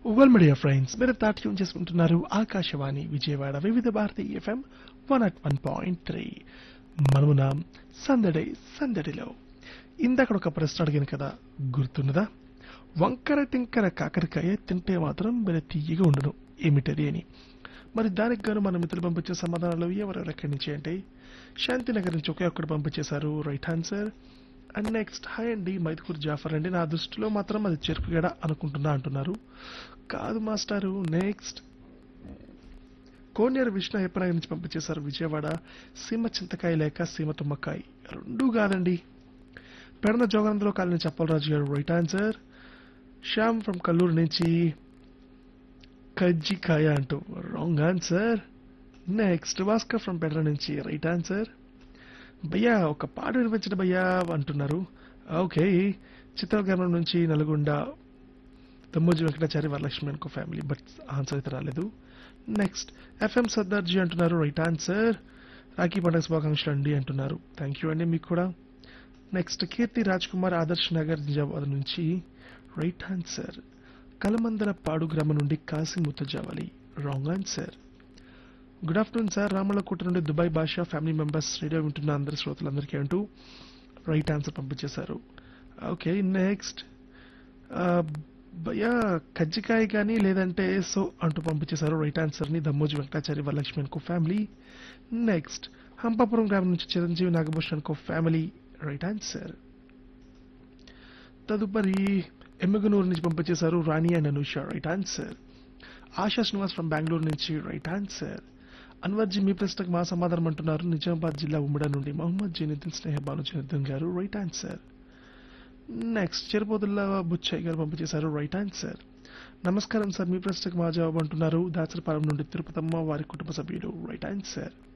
well media friends మీరు తాట్యం చేసుకుంటున్నారు Akashvani Vijayawada Vividh Bharati FM one at one point three మనమున సందడి సందడిలో ఇందాక ఒక ప్రశ్న అడిగాను కదా గుర్తున్నదా వంకర టింకర కాకరకాయ తింటే మాత్రం మరి తీయగా ఉండను ఏమిటది అని మరి దానికి గాను మన మిత్రులు పంపించే సమాధానాలు ఎవరెవరు ఎక్కడి నుంచి అంటే శాంతినగర్ నుంచి ఒకే ఒక్కడు పంపించేశారు right answer and next hi అండి మైదుకూరు జాఫర్ అండి నా దృష్టిలో మాత్రం అది చెరుకుగడ అనుకుంటున్నా అంటున్నారు కాదు మాస్టారు నెక్స్ట్ కోనేరు విష్ణు అయ్యప్పనగర్ నుంచి పంపించేశారు విజయవాడ సీమ చింతకాయ లేక సీమ తుమ్మకాయ రెండూ కాదండి పెడన జోగానందలో కాలనీ చెప్పలరాజు గారు right answer Shyam from Kalluru నుంచి కజ్జికాయ అంటూ wrong answer next Bhaskar from Pedara నుంచి రైట్ ఆన్సర్ భయ్యా ఒక పాట వినిపించండి భయ్యా అంటున్నారు ఓకే చిత్రగ్రామం నుంచి నల్గొండ దమ్మోజీ వెంకటాచారి వరలక్ష్మి అనుకో ఫ్యామిలీ బట్ ఆన్సర్ అయితే రాలేదు నెక్స్ట్ ఎఫ్ఎం సర్దార్జీ అంటున్నారు రైట్ ఆన్సర్ రాఖీ పండుగ శుభాకాంక్షలు అండి అంటున్నారు థ్యాంక్ యూ అండి మీకు కూడా నెక్స్ట్ కీర్తి రాజ్ కుమార్ ఆదర్శ్ నగర్ నిజామాబాద్ నుంచి రైట్ ఆన్సర్ కలమందల పాడు గ్రామం నుండి Kashi Muthajavali wrong answer good afternoon sir Ramalakota నుండి దుబాయ్ భాష ఫ్యామిలీ మెంబర్స్ రేడియో వింటున్న అందరి శ్రోతలందరికీ అంటూ రైట్ ఆన్సర్ పంపించేశారు ఓకే నెక్స్ట్ భయ్యా కజ్జికాయ కానీ లేదంటే సో అంటూ పంపించేశారు రైట్ ఆన్సర్ని దమ్మోజీ వెంకటాచారి వరలక్ష్మి అనుకో ఫ్యామిలీ నెక్స్ట్ హంపాపురం గ్రామం నుంచి చిరంజీవి నాగభూషణ్ అనుకో ఫ్యామిలీ రైట్ ఆన్సర్ తదుపరి ఎమ్మిగనూరు నుంచి పంపించేశారు Rani and Anusha right answer Asha Srinivas from Bengaluru నుంచి రైట్ ఆన్సర్ అన్వర్జీ మీ ప్రశ్నకు మా సమాధానం అంటున్నారు నిజామాబాద్ జిల్లా ఉమ్మడి నుండి మొహమ్మద్ జనీద్దీన్ స్నేహ భాను జనీద్దీన్ గారు right answer next Cheruputulla Buchaiah గారు పంపించేశారు రైట్ ఆన్సర్ నమస్కారం సార్ మీ ప్రశ్నకు మా జవాబు అంటున్నారు దాచరపాలెం నుండి తిరుపతమ్మ వారి కుటుంబ సభ్యులు రైట్ ఆన్సర్